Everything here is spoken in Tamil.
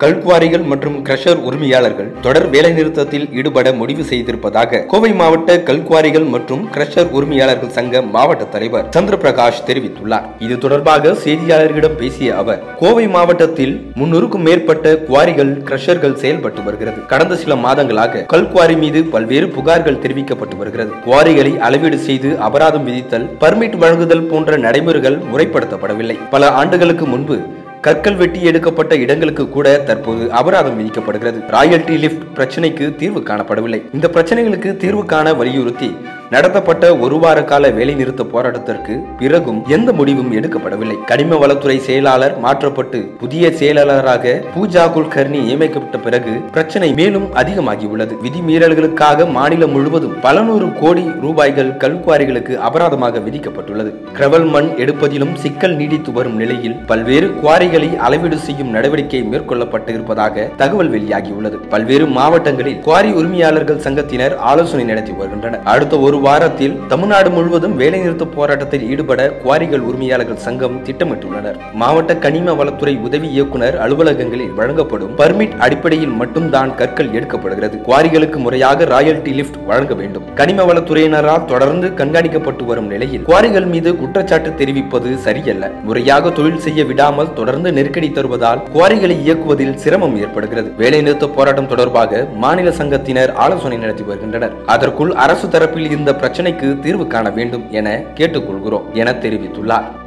கல்குவாரிகள் மற்றும் கிரஷர் உரிமையாளர்கள் தொடர் வேலைநிறுத்தத்தில் ஈடுபட முடிவு செய்திருப்பதாக கோவை மாவட்ட கல்குவாரிகள் மற்றும் கிரஷர் உரிமையாளர்கள் சங்க மாவட்ட தலைவர் சந்திரபிரகாஷ் தெரிவித்துள்ளார் இது தொடர்பாக செய்தியாளர்களிடம் பேசிய அவர் கோவை மாவட்டத்தில் முன்னூறுக்கும் மேற்பட்ட குவாரிகள் கிரஷர்கள் செயல்பட்டு வருகிறது கடந்த சில மாதங்களாக கல்குவாரி மீது பல்வேறு புகார்கள் தெரிவிக்கப்பட்டு வருகிறது குவாரிகளை அளவீடு செய்து அபராதம் விதித்தல் பர்மிட் வழங்குதல் போன்ற நடைமுறைகள் முறைப்படுத்தப்படவில்லை பல ஆண்டுகளுக்கு முன்பு கற்கள் வெட்டி எடுக்கப்பட்ட இடங்களுக்கு கூட தற்போது அபராதம் விதிக்கப்படுகிறது ராயல்டி லிப்ட் பிரச்சனைக்கு தீர்வு காணப்படவில்லை இந்த பிரச்சனைகளுக்கு தீர்வு காண வலியுறுத்தி நடத்தப்பட்ட ஒரு வார கால வேலைநிறுத்த போராட்டத்திற்கு பிறகும் எந்த முடிவும் எடுக்கப்படவில்லை கனிம வளத்துறை செயலாளர் மாற்றப்பட்டு புதிய செயலாளராக பூஜா குல்கர்னி நியமிக்கப்பட்ட பிறகு பிரச்சனை மேலும் அதிகமாகியுள்ளது விதிமீறல்களுக்காக மாநிலம் முழுவதும் பல நூறு கோடி ரூபாய்கள் கல்குவாரிகளுக்கு அபராதமாக விதிக்கப்பட்டுள்ளது கிரவல் மண் எடுப்பதிலும் சிக்கல் நீடித்து வரும் நிலையில் பல்வேறு குவாரிகளை அளவீடு செய்யும் நடவடிக்கை மேற்கொள்ளப்பட்டு இருப்பதாக தகவல் வெளியாகியுள்ளது பல்வேறு மாவட்டங்களில் குவாரி உரிமையாளர்கள் சங்கத்தினர் ஆலோசனை நடத்தி வருகின்றனர் அடுத்த ஒரு வாரத்தில் தமிழ்நாடு முழுவதும் வேலைநிறுத்த போராட்டத்தில் ஈடுபட குவாரிகள் உரிமையாளர்கள் சங்கம் திட்டமிட்டுள்ளனர் மாவட்ட கனிம வளத்துறை உதவி இயக்குனர் அலுவலகங்களில் வழங்கப்படும் பர்மிட் அடிப்படையில் மட்டும்தான் கற்கள் எடுக்கப்படுகிறது குவாரிகளுக்கு முறையாக ராயல்டி லிப்ட் வழங்க வேண்டும் கனிம வளத்துறையினரால் தொடர்ந்து கண்காணிக்கப்பட்டு வரும் நிலையில் குவாரிகள் மீது குற்றச்சாட்டு தெரிவிப்பது சரியல்ல முறையாக தொழில் செய்ய விடாமல் தொடர்ந்து நெருக்கடி தருவதால் குவாரிகளை இயக்குவதில் சிரமம் ஏற்படுகிறது வேலைநிறுத்த போராட்டம் தொடர்பாக மாநில சங்கத்தினர் ஆலோசனை நடத்தி வருகின்றனர் அதற்குள் அரசு தரப்பில் இந்த பிரச்சனைக்கு தீர்வு காண வேண்டும் என கேட்டுக்கொள்கிறோம் என தெரிவித்துள்ளார்